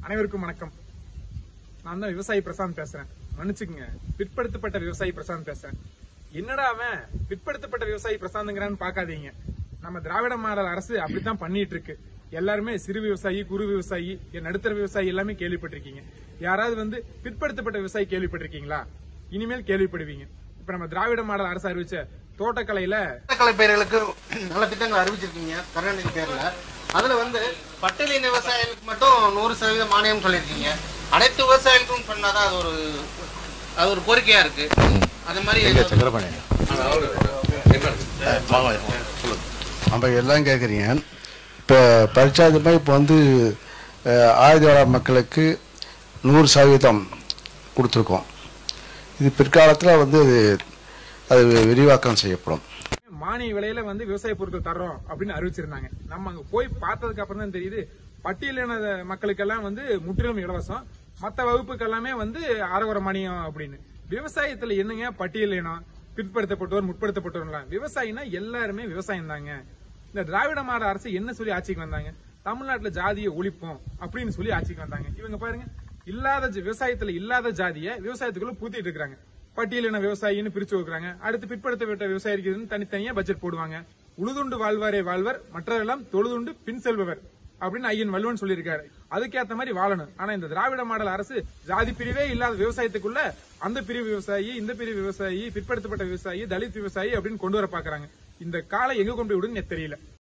அனைவருக்கும் வணக்கம் நான் தான் விவசாயி பிரசாந்த் பேசுறேன் மன்னிச்சுக்குங்க பிற்படுத்தப்பட்ட விவசாயி பிரசாந்த் பேசுறேன் என்னடா அவன் பிற்படுத்தப்பட்ட விவசாயி பிரசாந்த்ங்கிறான்னு பாக்காதீங்க நம்ம திராவிட மாடல் அரசு அப்படித்தான் பண்ணிட்டு இருக்கு எல்லாருமே சிறு விவசாயி குறு விவசாயி என் நடுத்தர விவசாயி எல்லாமே கேள்விப்பட்டிருக்கீங்க யாராவது வந்து பிற்படுத்தப்பட்ட விவசாயி கேள்விப்பட்டிருக்கீங்களா இனிமேல் கேள்விப்படுவீங்க இப்ப நம்ம திராவிட மாடல் அரசு அறிவிச்ச தோட்டக்கலையில தோட்டக்கலை பயிர்களுக்கு நல்ல திட்டங்கள் அறிவிச்சிருக்கீங்க கருணாநிதி பேர்ல அதுல வந்து பட்டியலின விவசாயிகளுக்கு மட்டும் நூறு சதவீதம் மானியம் சொல்லியிருக்கீங்க அனைத்து விவசாயிகளுக்கும் சொன்னாதான் அது ஒரு அது ஒரு கோரிக்கையா இருக்கு அது மாதிரி நம்ம எல்லாம் கேட்குறீங்க இப்போ பரிச்சாதமாக இப்போ வந்து அஹ், ஆயுதவாள மக்களுக்கு நூறு சதவீதம் கொடுத்துருக்கோம் இது பிற்காலத்தில் வந்து அது அது விரிவாக்கம் செய்யப்படும் மானிய விலையில வந்து விவசாய பொருட்கள் தர்றோம் அப்படின்னு அறிவிச்சிருந்தாங்க நம்ம அங்க போய் பார்த்ததுக்கு அப்புறம் தான் தெரியுது பட்டியலின மக்களுக்கெல்லாம் வந்து முற்றிலும் இலவசம் மத்த வகுப்புக்கு எல்லாமே வந்து அறகுறை மானியம் அப்படின்னு விவசாயத்துல என்னங்க பட்டியலினம் பிற்படுத்தப்பட்டோர் முற்படுத்தப்பட்டோர்லாம் விவசாயினா எல்லாருமே விவசாயம் தாங்க இந்த திராவிட மாட அரசு என்ன சொல்லி ஆட்சிக்கு வந்தாங்க தமிழ்நாட்டுல ஜாதியை ஒழிப்போம் அப்படின்னு சொல்லி ஆட்சிக்கு வந்தாங்க இவங்க பாருங்க இல்லாத ஜ- விவசாயத்துல இல்லாத ஜாதியை விவசாயத்துக்குள்ள பூத்திட்டு இருக்காங்க பட்டியலின விவசாயின்னு பிரிச்சு வைக்கிறாங்க அடுத்து பிற்படுத்தப்பட்ட விவசாயிக்கு தனித்தனியா பட்ஜெட் போடுவாங்க உழுதுண்டு வாழ்வாரே வாழ்வர் மற்றவரெல்லாம் தொழுதுண்டு பின் செல்பவர் அப்படின்னு ஐயன் வள்ளுவன் சொல்லியிருக்காரு அதுக்கேத்த மாதிரி வாழணும் ஆனா இந்த திராவிட மாடல் அரசு ஜாதி பிரிவே இல்லாத விவசாயத்துக்குள்ள அந்த பிரிவு விவசாயி இந்த பிரிவு விவசாயி பிற்படுத்தப்பட்ட விவசாயி தலித் விவசாயி அப்படின்னு கொண்டு வர பாக்குறாங்க இந்த காலை எங்க கொண்டு போய் விடுன்னு எனக்கு தெரியல